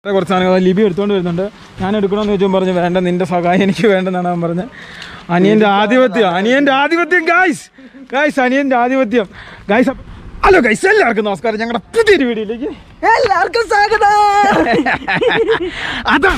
കുറച്ച് സാധനങ്ങൾ ലിബി എടുത്തുകൊണ്ട് വരുന്നുണ്ട് ഞാൻ എടുക്കണമെന്ന് ചോദിച്ചാൽ പറഞ്ഞു വേണ്ട നിന്റെ സഹായം എനിക്ക് വേണ്ടെന്നാണ് അവൻ പറഞ്ഞത് അനിയന്റെ ആധിപത്യം അനിയന്റെ ആധിപത്യം ഗായ്സ് ഗായ്സ് അനിയന്റെ ആധിപത്യം ഗായ്സ് ഹലോ ഗൈസ് എല്ലാവർക്കും നമസ്കാരം ഞങ്ങളുടെ പുതിയൊരു വീഡിയോയിലേക്ക് എല്ലാവർക്കും സ്വാഗതം അതാ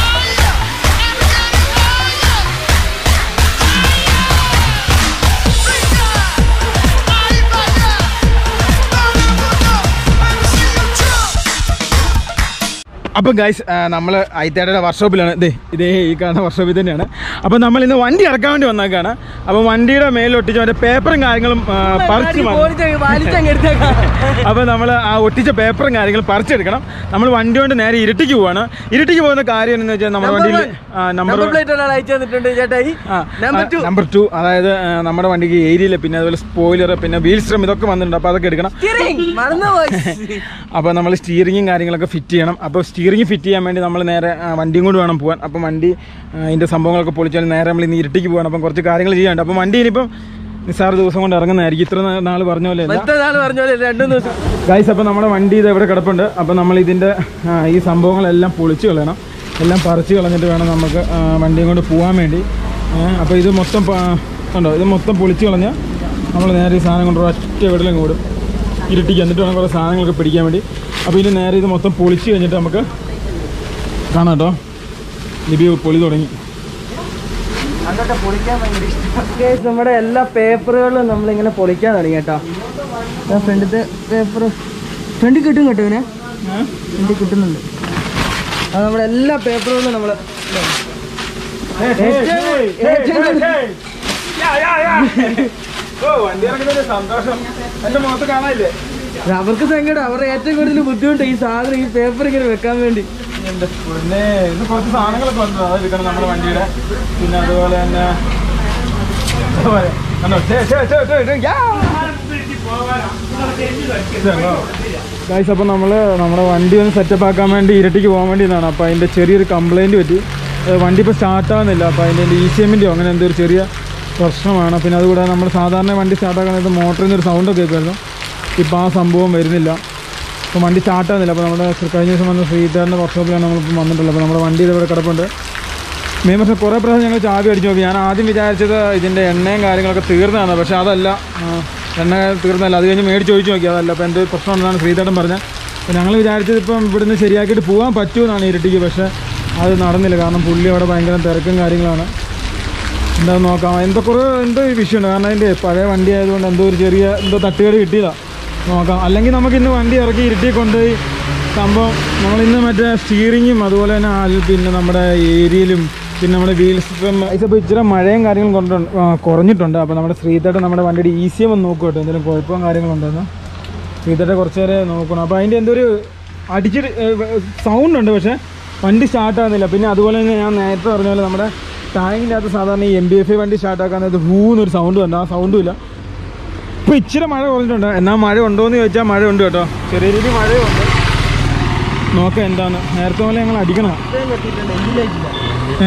അപ്പം ഗൈസ് നമ്മൾ ഐത്തേടയുടെ വർക്ക്ഷോപ്പിലാണ് ഇതേ ഇതേ ഈ കാണുന്ന വർക്ക്ഷോപ്പിൽ തന്നെയാണ് അപ്പം നമ്മൾ ഇന്ന് വണ്ടി ഇറക്കാൻ വേണ്ടി വന്നേക്കാണ് അപ്പം വണ്ടിയുടെ മേലൊട്ടിച്ച് മറ്റേ പേപ്പറും കാര്യങ്ങളും ആ, പറിച്ച് മാറ്റി. വലിച്ചങ്ങെടുത്തേക്കാം അപ്പോൾ നമ്മൾ ആ ഒട്ടിച്ച പേപ്പറും കാര്യങ്ങളും പറിച്ചെടുക്കണം നമ്മൾ വണ്ടി കൊണ്ട് നേരെ ഇരുട്ടിക്ക് പോവാണ് ഇരുട്ടിക്ക് പോകുന്ന കാര്യം എന്ന് വെച്ചാൽ നമ്മുടെ വണ്ടിയിൽ നമ്പർ നമ്പർ പ്ലേറ്റ് ഒരാൾ അയച്ചു തന്നിട്ടുണ്ട് ചേട്ടായി നമ്പർ ടു നമ്പർ ടു അതായത് ആ, നമ്മുടെ വണ്ടിക്ക് ഏരിയയിൽ പിന്നെ അതുപോലെ സ്പോയിലർ പിന്നെ വീൽ സ്ട്രം ഇതൊക്കെ വന്നിട്ടുണ്ട് അപ്പോൾ അതൊക്കെ എടുക്കണം സ്റ്റിയറിംഗ് മറന്നുപോയി അപ്പോൾ നമ്മൾ സ്റ്റിയറിങ്ങും കാര്യങ്ങളൊക്കെ ഫിറ്റ് ചെയ്യണം അപ്പോൾ സ്റ്റിയറിംഗ് ഫിറ്റ് ചെയ്യാൻ വേണ്ടി നമ്മൾ നേരെ ആ, വണ്ടിയും കൊണ്ട് വേണം പോകാൻ അപ്പം വണ്ടി ആ, ഇതിൻ്റെ സംഭവങ്ങളൊക്കെ പൊളിച്ചാൽ നേരെ നമ്മൾ ഇന്ന് ഇരുട്ടിക്ക് പോകണം അപ്പം കുറച്ച് കാര്യങ്ങൾ ചെയ്യാനുണ്ട് അപ്പം വണ്ടി ഇനിയിപ്പം നിസ്സാര ദിവസം കൊണ്ട് ഇറങ്ങുന്നതായിരിക്കും ഇത്ര നാൾ പറഞ്ഞ പോലെ അല്ല മറ്റേ നാൾ പറഞ്ഞ പോലെ രണ്ടു ദിവസം ഗൈസ് അപ്പോൾ നമ്മുടെ വണ്ടി ഇത് ഇവിടെ കിടപ്പുണ്ട് അപ്പോൾ നമ്മൾ ഇതിൻ്റെ ആ, ഈ സംഭവങ്ങളെല്ലാം പൊളിച്ച് കളയണം എല്ലാം പറിച്ച് കളഞ്ഞിട്ട് വേണം നമുക്ക് ആ, വണ്ടിയും കൊണ്ട് പോകാൻ വേണ്ടി അപ്പോൾ ഇത് മൊത്തം പ- ഉണ്ടോ ഇത് മൊത്തം പൊളിച്ച് കളഞ്ഞ് നമ്മൾ നേരെ ഈ സാധനം കൊണ്ട് ഒറ്റ എവിടെയും കൂടും ഇരുട്ടിക്ക് എന്നിട്ട് വേണം കുറേ സാധനങ്ങളൊക്കെ പിടിക്കാൻ വേണ്ടി അപ്പോൾ ഇനി നേരെ ഇത് മൊത്തം പൊളിച്ച് കഴിഞ്ഞിട്ട് നമുക്ക് കാണാം കേട്ടോ ലിബി പൊളി തുടങ്ങി അതൊക്കെ പൊളിക്കാൻ ഭയങ്കര ഇഷ്ടം നമ്മുടെ എല്ലാ പേപ്പറുകളും നമ്മളിങ്ങനെ പൊളിക്കാൻ തുടങ്ങി കേട്ടോ ഫ്രണ്ടിത്തെ പേപ്പർ ഫ്രണ്ടിൽ കിട്ടും കേട്ടോ ഇവനെ ഫ്രണ്ടിൽ കിട്ടുന്നുണ്ട് അത് നമ്മുടെ എല്ലാ പേപ്പറുകളും നമ്മൾ സന്തോഷം എൻ്റെ മുഖത്ത് കാണാനില്ലേ അവർക്ക് സങ്കടം അവരുടെ ഏറ്റവും കൂടുതൽ ബുദ്ധിമുട്ട് ഈ സാധനം ഈ പേപ്പർ ഇങ്ങനെ വെക്കാൻ വേണ്ടി എന്റെ പൊന്നേ, ഇത് കുറച്ച് സാധനങ്ങളൊക്കെ ഉണ്ട് അത് എടുക്കണം നമ്മുടെ വണ്ടിയുടെ പിന്നെ അതുപോലെ തന്നെ അതുപോലെ, കണ്ടോ? ഛേ, ഛേ, ഛേ, ഛേ, ഛേ, യാ! ഇതാണോ? ഗൈസ് അപ്പോൾ നമ്മൾ നമ്മുടെ വണ്ടി ഒന്ന് സെറ്റപ്പ് ആക്കാൻ വേണ്ടി ഇരട്ടിക്ക് പോകാൻ വേണ്ടി ഇതാണ് അപ്പോൾ അതിൻ്റെ ചെറിയൊരു കംപ്ലൈൻറ്റ് പറ്റി ഏഹ് വണ്ടി ഇപ്പോൾ സ്റ്റാർട്ടാകുന്നില്ല അപ്പോൾ അതിൻ്റെ ഇ സി എമ്മിൻ്റെയോ അങ്ങനെ എന്തോ ഒരു ചെറിയ പ്രശ്നമാണ് പിന്നെ അതുകൂടാതെ നമ്മൾ സാധാരണ വണ്ടി സ്റ്റാർട്ടാക്കുന്നത് മോട്ടറിൽ നിന്ന് ഒരു സൗണ്ടൊക്കെ കേൾക്കുമായിരുന്നു ഇപ്പോൾ ആ സംഭവം വരുന്നില്ല അപ്പോൾ വണ്ടി സ്റ്റാർട്ടാകുന്നില്ല അപ്പോൾ നമ്മുടെ കഴിഞ്ഞ ദിവസം വന്ന ശ്രീധരൻ്റെ വർക്ക്ഷോപ്പിലാണ് നമ്മളിപ്പോൾ വന്നിട്ടുള്ളത് അപ്പോൾ നമ്മുടെ വണ്ടി ഇവിടെ കിടപ്പുണ്ട് മെയിൻ പക്ഷേ കുറേ പ്രാവശ്യം ഞങ്ങൾ ചാവി അടിച്ചു നോക്കി ഞാൻ ആദ്യം വിചാരിച്ചത് ഇതിൻ്റെ എണ്ണയും കാര്യങ്ങളൊക്കെ തീർന്നതാണ് പക്ഷേ അതല്ല ആ, എണ്ണ തീർന്നല്ല അത് കഴിഞ്ഞ് മേടിച്ച് ചോദിച്ചു നോക്കി അതല്ല അപ്പോൾ എന്ത് പ്രശ്നമുണ്ടെന്നാണ് ശ്രീധരൻ പറഞ്ഞത് അപ്പോൾ ഞങ്ങൾ വിചാരിച്ചത് ഇപ്പം ഇവിടുന്ന് ശരിയാക്കിയിട്ട് പോകാൻ പറ്റുമെന്നാണ് ഇരട്ടിക്ക് പക്ഷേ അത് നടന്നില്ല കാരണം പുള്ളി അവിടെ ഭയങ്കര തിരക്കും കാര്യങ്ങളാണ് എന്താ നോക്കാം എന്തോ കുറേ എന്തോ ഒരു വിഷയമുണ്ട് കാരണം അതിൻ്റെ പഴയ വണ്ടി ആയതുകൊണ്ട് എന്തോ ഒരു ചെറിയ എന്തോ തട്ടുകേട് കിട്ടിയതാ നോക്കാം അല്ലെങ്കിൽ നമുക്ക് ഇന്ന് വണ്ടി ഇറക്കി ഇരുട്ടി കൊണ്ടുപോയി സംഭവം നമ്മളിന്ന് മറ്റേ സ്റ്റീറിങ്ങും അതുപോലെ തന്നെ ആൽ- പിന്നെ നമ്മുടെ ഏരിയയിലും പിന്നെ നമ്മുടെ വീൽസ് ഇപ്പോൾ ഇച്ചിരി മഴയും കാര്യങ്ങളും കൊണ്ട് കുറഞ്ഞിട്ടുണ്ട് അപ്പോൾ നമ്മുടെ ശ്രീതേട്ടൻ നമ്മുടെ വണ്ടിയുടെ ഇ സി എം ഒന്ന് നോക്കും കേട്ടോ എന്തെങ്കിലും കുഴപ്പവും കാര്യങ്ങളുണ്ടെന്ന് ശ്രീതേട്ടൻ കുറച്ച് നേരം നോക്കണം അപ്പോൾ അതിൻ്റെ എന്തോ ഒരു അടിച്ചിട്ട് സൗണ്ട് ഉണ്ട് പക്ഷേ വണ്ടി സ്റ്റാർട്ട് ആകുന്നില്ല പിന്നെ അതുപോലെ തന്നെ ഞാൻ നേരത്തെ പറഞ്ഞ പോലെ നമ്മുടെ ടാങ്കിൻ്റെ അകത്ത് സാധാരണ ഈ എം ബി എഫ് ഐ വണ്ടി സ്റ്റാർട്ട് ആക്കാൻ നേരത്ത് ഹൂന്നൊരു സൗണ്ട് വന്നു ആ സൗണ്ടും ഇല്ല ഇപ്പോൾ ഇച്ചിരി മഴ കുറഞ്ഞിട്ടുണ്ട് എന്നാൽ മഴ ഉണ്ടോ എന്ന് ചോദിച്ചാൽ മഴ ഉണ്ട് കേട്ടോ ചെറിയ രീതിയിൽ മഴയുണ്ട് നോക്കാം എന്താണ് നേരത്തെ പോലെ ഞങ്ങൾ അടിക്കണം ഏ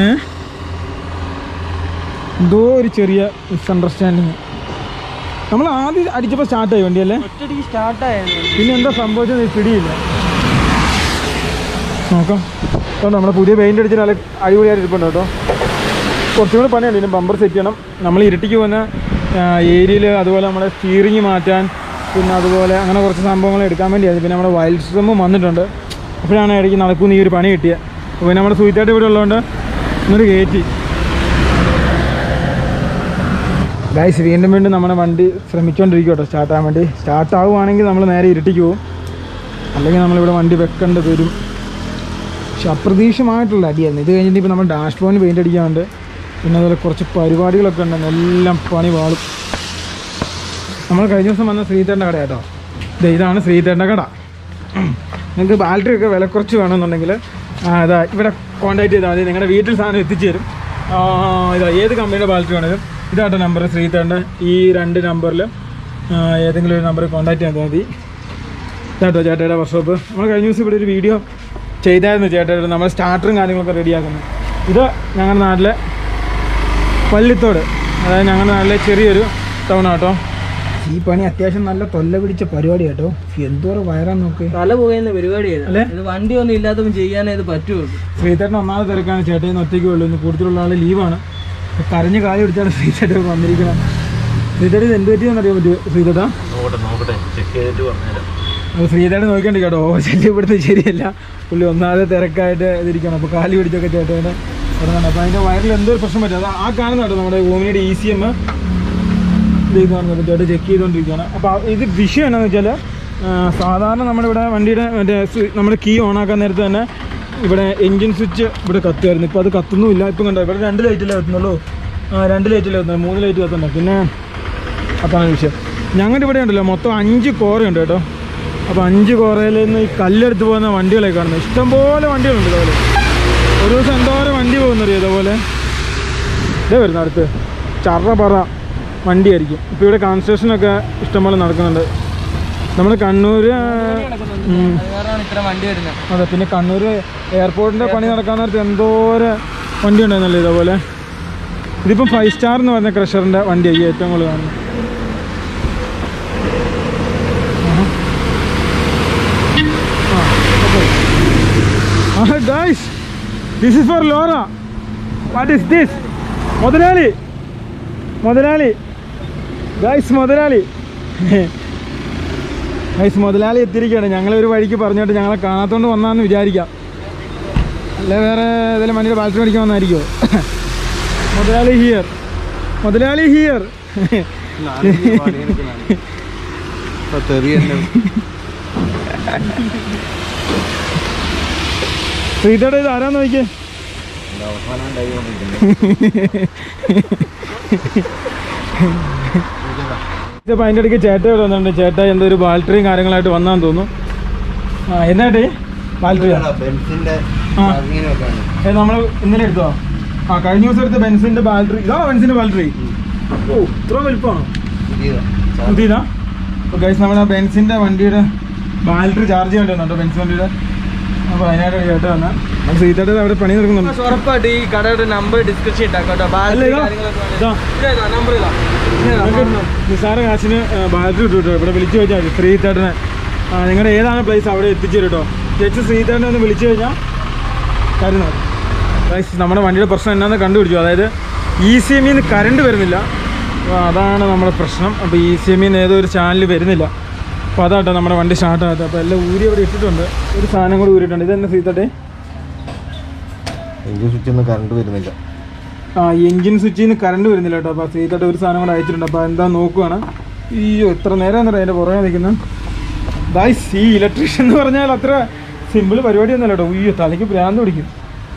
എന്തോ ഒരു ചെറിയ മിസ്അണ്ടർസ്റ്റാൻഡിങ് നമ്മൾ ആദ്യം അടിച്ചപ്പോൾ സ്റ്റാർട്ടായി വണ്ടിയല്ലേ ഒറ്റടിക്ക് സ്റ്റാർട്ടായിരുന്നു പിന്നെ എന്താ സംഭവിച്ചത് ഈ പിടിയില്ല നോക്കാം കേട്ടോ നമ്മുടെ പുതിയ പെയിൻ്റ് അടിച്ചിട്ട് നല്ല അടിപൊളിയായിട്ട് ഇരിപ്പുണ്ട് കേട്ടോ കുറച്ചും കൂടി പണിയുണ്ട് ഇതിന് ബമ്പർ സെറ്റ് ചെയ്യണം നമ്മൾ ഇരുട്ടിക്ക് പോകുന്ന ഏരിയയിൽ അതുപോലെ നമ്മുടെ സ്റ്റീറിങ് മാറ്റാൻ പിന്നെ അതുപോലെ അങ്ങനെ കുറച്ച് സംഭവങ്ങൾ എടുക്കാൻ വേണ്ടിയായിരുന്നു പിന്നെ നമ്മുടെ വൈൽഡ് സ്ട്രമും വന്നിട്ടുണ്ട് അപ്പോഴാണ് ഇടയ്ക്ക് നടക്കുന്ന ഈ ഒരു പണി കിട്ടിയത് അപ്പോൾ പിന്നെ നമ്മുടെ സൂയിത്തായിട്ട് ഇവിടെ ഉള്ളതുകൊണ്ട് ഇന്നൊരു കയറ്റി ഗൈസ് വീണ്ടും വീണ്ടും നമ്മുടെ വണ്ടി ശ്രമിച്ചുകൊണ്ടിരിക്കും കേട്ടോ സ്റ്റാർട്ടാകാൻ വേണ്ടി സ്റ്റാർട്ട് ആവുകയാണെങ്കിൽ നമ്മൾ നേരെ ഇരുട്ടിക്ക് പോകും അല്ലെങ്കിൽ നമ്മളിവിടെ വണ്ടി വെക്കേണ്ടി വരും പക്ഷെ അപ്രതീക്ഷിതമായിട്ടുള്ള അടിയായിരുന്നു ഇത് കഴിഞ്ഞിട്ട് ഇപ്പോൾ നമ്മൾ ഡാഷ് ബോർഡിന് പെയിൻ്റ് അടിക്കാനുണ്ട് പിന്നെ അതുപോലെ കുറച്ച് പരിപാടികളൊക്കെ ഉണ്ട് എല്ലാം പണി പാളും നമ്മൾ കഴിഞ്ഞ ദിവസം വന്ന ശ്രീധരൻ്റെ കട കേട്ടോ ദേ ഇതാണ് ശ്രീധരൻ്റെ കട നിങ്ങൾക്ക് ബാറ്ററി ഒക്കെ വില കുറച്ച് വേണമെന്നുണ്ടെങ്കിൽ ആ, ഇതാ ഇവിടെ കോൺടാക്ട് ചെയ്താൽ മതി നിങ്ങളുടെ വീട്ടിൽ സാധനം എത്തിച്ചേരും ആ, ഇതാ ഏത് കമ്പനിയുടെ ബാറ്ററി വേണമെങ്കിലും ഇതാട്ടോ നമ്പർ ശ്രീധരൻ്റെ ഈ രണ്ട് നമ്പറിൽ ഏതെങ്കിലും ഒരു നമ്പറിൽ കോൺടാക്ട് ചെയ്താൽ മതി ചേട്ടോ ചേട്ടയുടെ വർക്ക്ഷോപ്പ് നമ്മൾ കഴിഞ്ഞ ദിവസം ഇവിടെ ഒരു വീഡിയോ ചെയ്തായിരുന്നു ചേട്ടയുടെ നമ്മൾ സ്റ്റാർട്ടറും കാര്യങ്ങളൊക്കെ റെഡിയാക്കുന്നത് ഇത് ഞങ്ങളുടെ നാട്ടിലെ പള്ളിത്തോട് അതായത് ഞങ്ങളുടെ നാട്ടിലെ ചെറിയൊരു ടൗൺ ആട്ടോ ഈ പണി അത്യാവശ്യം നല്ല തൊല്ല പിടിച്ച പരിപാടി കേട്ടോ എന്തോരം വയറാൻ നോക്ക് തല പോകുന്ന പരിപാടിയാണ് അല്ലേ? ഇത് വണ്ടി ഒന്നും ഇല്ലാത്തപ്പോൾ ചെയ്യാനേ ഇത് പറ്റുള്ളൂ ശ്രീതേട്ടൻ ഒന്നാമത് തിരക്കാണ് ചേട്ടൻ ഒറ്റയ്ക്ക് ഉള്ളൂ ഇന്ന് കൂടുതലുള്ള ആൾ ലീവാണ് കരഞ്ഞ് കാലം എടുത്താണ് ശ്രീതേട്ടൻ വന്നിരിക്കുന്നത് ശ്രീതേട്ടൻ ഇത് എന്ത് പറ്റിയെന്ന് അറിയാൻ പറ്റുമോ ശ്രീതേട്ടാ നോക്കട്ടെ നോക്കട്ടെ ചെക്ക് ചെയ്തിട്ട് പറഞ്ഞുതരാം അപ്പോൾ ശ്രീതേട്ടൻ നോക്കണ്ട കേട്ടോ ഓ ശല്യം ഇവിടുത്തെ ശരിയല്ല പുള്ളി ഒന്നാമത് തിരക്കായിട്ട് ഇതിരിക്കണം അപ്പോൾ കാലി പിടിച്ചൊക്കെ ചേട്ടനെ തുടങ്ങണം അപ്പോൾ അതിൻ്റെ വയറിൽ എന്തോ ഒരു പ്രശ്നം പറ്റും അത് ആ കാണുന്ന കേട്ടോ നമ്മുടെ ഓമിനിയുടെ ഇ സി എം ഇത് കാണുന്നത് ചേട്ടൻ ചെക്ക് ചെയ്തുകൊണ്ടിരിക്കുകയാണ് അപ്പോൾ ഇത് വിഷയം എന്നാന്ന് വെച്ചാൽ സാധാരണ നമ്മുടെ ഇവിടെ വണ്ടിയുടെ മറ്റേ സ്വി- നമ്മുടെ കീ ഓണാക്കാൻ നേരത്ത് തന്നെ ഇവിടെ എൻജിൻ സ്വിച്ച് ഇവിടെ കത്തുമായിരുന്നു ഇപ്പോൾ അത് കത്തുന്നുമില്ല ഇപ്പം കണ്ടോ ഇവിടെ രണ്ട് ലൈറ്റിലേ കത്തുന്നുള്ളൂ ആ രണ്ട് ലൈറ്റിലേ കത്തുന്നത് മൂന്ന് ലൈറ്റ് കത്തുന്നുണ്ട് പിന്നെ അതാണ് വിഷയം ഞങ്ങളുടെ ഇവിടെ ഉണ്ടല്ലോ മൊത്തം അഞ്ച് കോറയുണ്ട് കേട്ടോ അപ്പോൾ അഞ്ച് കോറയിൽ നിന്ന് ഈ കല്ലെടുത്ത് പോകുന്ന വണ്ടികളെ കാണുന്നത് ഇഷ്ടംപോലെ വണ്ടികളുണ്ട് ഇതുപോലെ ഒരു ദിവസം എന്തോരം വണ്ടി പോകുന്നറിയോ ഇതുപോലെ ഇതേ വരുന്ന അടുത്ത് ചറ പറ വണ്ടിയായിരിക്കും ഇപ്പോൾ ഇവിടെ കൺസ്ട്രക്ഷനൊക്കെ ഇഷ്ടംപോലെ നടക്കുന്നുണ്ട് നമ്മൾ കണ്ണൂർ ഉം. അത് കാരണമാണ് ഇത്ര വണ്ടി വരുന്നത് അതെ പിന്നെ കണ്ണൂർ എയർപോർട്ടിൻ്റെ പണി നടക്കാൻ നേരത്ത് എന്തോരം വണ്ടി ഉണ്ടായിരുന്നല്ലോ ഇതേപോലെ ഇതിപ്പം ഫൈവ് സ്റ്റാർ എന്ന് പറഞ്ഞ ക്രഷറിൻ്റെ വണ്ടിയായി ഏറ്റവും കൂടുതൽ കാണുന്നത് ഗൈസ് ദിസ് ഇസ് ഫോർ ലോറ വാട്ട് ഇസ് ദിസ് മുതലാളി മുതലാളി ഗൈസ് മുതലാളി ഗൈസ് മുതലാളി എത്തിയിരിക്കുകയാണ് ഞങ്ങൾ ഒരു വഴിക്ക് പറഞ്ഞിട്ട് ഞങ്ങളെ കാണാത്തോണ്ട് വന്നാന്ന് വിചാരിക്കാം അല്ല വേറെ ഏതെങ്കിലും വണ്ടിയുടെ ബാറ്ററി മേടിക്കാൻ വന്നായിരിക്കുമോ മുതലാളി ഹിയർ മുതലാളി ഹിയർ ശ്രീതയുടെ ഇത് ആരാന്ന് നോക്കിയേ ഇതിപ്പോൾ അതിൻ്റെ ഇടയ്ക്ക് ചേട്ട ഇവിടെ വന്നിട്ടുണ്ട് ചേട്ട എന്തോ ഒരു ബാറ്ററിയും കാര്യങ്ങളായിട്ട് വന്നാന്ന് തോന്നുന്നു ആ എന്നാട്ടേ ബാറ്ററിയാ ബെൻസിന്റെ ആ. ഏ നമ്മൾ ഇന്നലെ എടുത്തോ ആ കഴിഞ്ഞ ദിവസം എടുത്ത ബെൻസിന്റെ ബാറ്ററി ഇതാ ബെൻസിന്റെ ബാറ്ററി ഓ ഇത്ര വലുപ്പമാണോ പുതിയതാ ഗൈസ് നമ്മുടെ ബെൻസിന്റെ വണ്ടിയുടെ ബാറ്ററി ചാർജ് ചെയ്യേണ്ടി വന്നു കേട്ടോ ബെൻസ് വണ്ടിയുടെ അപ്പോൾ അതിനായിട്ട് ചേട്ടാ വന്ന നമ്മൾ സീതയുടെ അവിടെ പണി നടക്കുന്നുണ്ട് ഉറപ്പായിട്ട് ഈ കടയുടെ നമ്പർ ഡിസ്ക്രിപ്ഷൻ ഇട്ടാക്കാം കേട്ടോ അല്ല ബാറ്ററി ഇതാ കാര്യങ്ങളൊക്കെ ഇതാ ഇതാ നമ്പർ ഇതാ നിങ്ങൾക്ക് നിസാര കാശിന് ബാറ്ററി ഇട്ടു കേട്ടോ ഇവിടെ വിളിച്ചു ചോദിച്ചാൽ മതി ശ്രീതേട്ടനെ ആ നിങ്ങളുടെ ഏതാണ് പ്ലേസ് അവിടെ എത്തിച്ചു കേട്ടോ ചേച്ചി ശ്രീതേട്ടനെ ഒന്ന് വിളിച്ചു കഴിഞ്ഞാൽ കാര്യം നടക്കും Guys, നമ്മുടെ വണ്ടിയുടെ പ്രശ്നം എന്നാന്ന് കണ്ടുപിടിച്ചു അതായത് ഇ സി എമ്മിൽ നിന്ന് കറണ്ട് വരുന്നില്ല അപ്പോൾ അതാണ് നമ്മുടെ പ്രശ്നം അപ്പോൾ ഇ സി എമ്മിൽ നിന്ന് ഏതോ ഒരു ചാനൽ വരുന്നില്ല അപ്പോൾ അതാട്ടോ നമ്മുടെ വണ്ടി സ്റ്റാർട്ടാകത്ത് അപ്പോൾ എല്ലാം ഊരി അവിടെ ഇട്ടിട്ടുണ്ട് ഒരു സാധനം കൂടി ഊരിയിട്ടുണ്ട് ഇതെന്നെ സീത്തട്ടെ എഞ്ചിൻ സ്വിച്ച് ഒന്നും കറണ്ട് വരുന്നില്ല ആ എഞ്ചിൻ സ്വിച്ചിൽ നിന്ന് കറണ്ട് വരുന്നില്ല കേട്ടോ അപ്പോൾ സീതട്ട് ഒരു സാധനം കൂടെ അയച്ചിട്ടുണ്ട് അപ്പോൾ എന്താ നോക്കുവാണ് അയ്യോ എത്ര നേരം എന്നറിയാം അതിൻ്റെ പുറകെ നിൽക്കുന്നത് ഗായ്സ് ഈ ഇലക്ട്രീഷ്യൻ എന്ന് പറഞ്ഞാൽ അത്ര സിമ്പിൾ പരിപാടിയൊന്നുമല്ല കേട്ടോ അയ്യോ തലയ്ക്ക് ഭ്രാന്ത് പിടിക്കും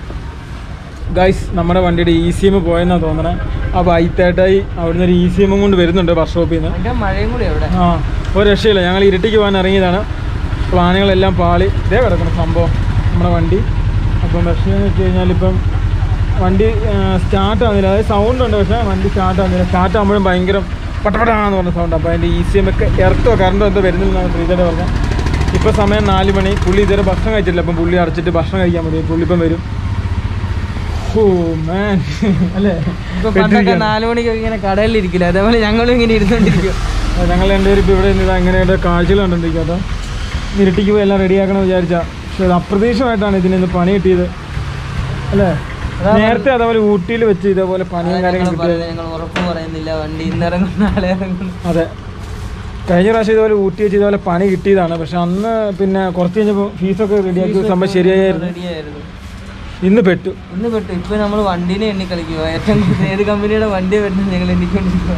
ഗായ്സ് നമ്മുടെ വണ്ടിയുടെ ഇ സി എം പോയെന്നാണ് തോന്നണേ അപ്പോൾ ഐത്തേട്ടായി അവിടുന്ന് ഒരു ഇ സി എമ്മും കൊണ്ട് വരുന്നുണ്ട് വർക്ക്ഷോപ്പിൽ നിന്ന് ഭയങ്കര മഴയും കൂടി അവിടെ ആ ഒരു രക്ഷയില്ല ഞങ്ങൾ ഇരുട്ടിക്ക് പോകാൻ ഇറങ്ങിയതാണ് പ്ലാനുകളെല്ലാം പാളി ഇതേ കിടക്കണം സംഭവം നമ്മുടെ വണ്ടി അപ്പം രക്ഷയെന്ന് വെച്ച് കഴിഞ്ഞാൽ ഇപ്പം വണ്ടി സ്റ്റാർട്ട് ആവുന്നില്ല അതായത് സൗണ്ട് ഉണ്ട് പക്ഷേ വണ്ടി സ്റ്റാർട്ട് ആവുന്നില്ല സ്റ്റാർട്ട് ആകുമ്പോഴും ഭയങ്കര പട്ടപടാന്ന് പറഞ്ഞ സൗണ്ട് അപ്പോൾ അതിൻ്റെ ഇ സി എം ഒക്കെ എർത്തോ കറണ്ടോ എന്തോ വരുന്നില്ലെന്നാണ് ശ്രീധര പറഞ്ഞത് ഇപ്പോൾ സമയം നാല് മണി പുള്ളി ഇതുവരെ ഭക്ഷണം കഴിച്ചിട്ടില്ല അപ്പം പുള്ളി അടച്ചിട്ട് ഭക്ഷണം കഴിക്കാൻ മതി പുള്ളി ഇപ്പം വരും ഓ മാൻ അല്ലേ ഇപ്പൊ പണ്ടൊക്കെ നാലു മണിക്ക് ഇങ്ങനെ കടയിൽ ഇരിക്കില്ല അതേപോലെ ഞങ്ങളും ഇങ്ങനെ ഇരുന്നോണ്ടിരിക്കും ആ, ഞങ്ങൾ രണ്ടുപേരും ഇപ്പോൾ ഇവിടെ നിന്ന് അങ്ങനെയുള്ള കാഴ്ചകൾ കണ്ടിരിക്കുക കേട്ടോ ഇരുട്ടിക്ക് പോയി എല്ലാം റെഡിയാക്കണം വിചാരിച്ചാ പക്ഷെ അത് അപ്രതീക്ഷിതമായിട്ടാണ് ഇതിന് ഇന്ന് പണി കിട്ടിയത് അല്ലേ നേരത്തെ അതേപോലെ ഊട്ടിയിൽ വെച്ച് ഇതേപോലെ പണിയും കാര്യങ്ങളും കിട്ടിയത് ഞങ്ങൾ ഉറപ്പ് പറയുന്നില്ല വണ്ടി ഇന്നിറങ്ങും നാളെ ഇറങ്ങും അതെ കഴിഞ്ഞ പ്രാവശ്യം ഇതുപോലെ ഊട്ടി വെച്ച് ഇതുപോലെ പണി കിട്ടിയതാണ് പക്ഷെ അന്ന് പിന്നെ കുറച്ച് കഴിഞ്ഞപ്പോൾ ഫീസൊക്കെ റെഡിയാക്കി സംഭവം ശരിയായിരുന്നു റെഡിയായിരുന്നു ഇന്ന് പെട്ടു ഇന്ന് പെട്ടു ഇപ്പൊ നമ്മൾ വണ്ടീനെ എണ്ണി കളിക്കുക ഏറ്റവും കൂടുതൽ ഏത് കമ്പനിയുടെ വണ്ടിയെ വരുന്നത് ഞങ്ങൾ എണ്ണിക്കൊണ്ടിരിക്കുക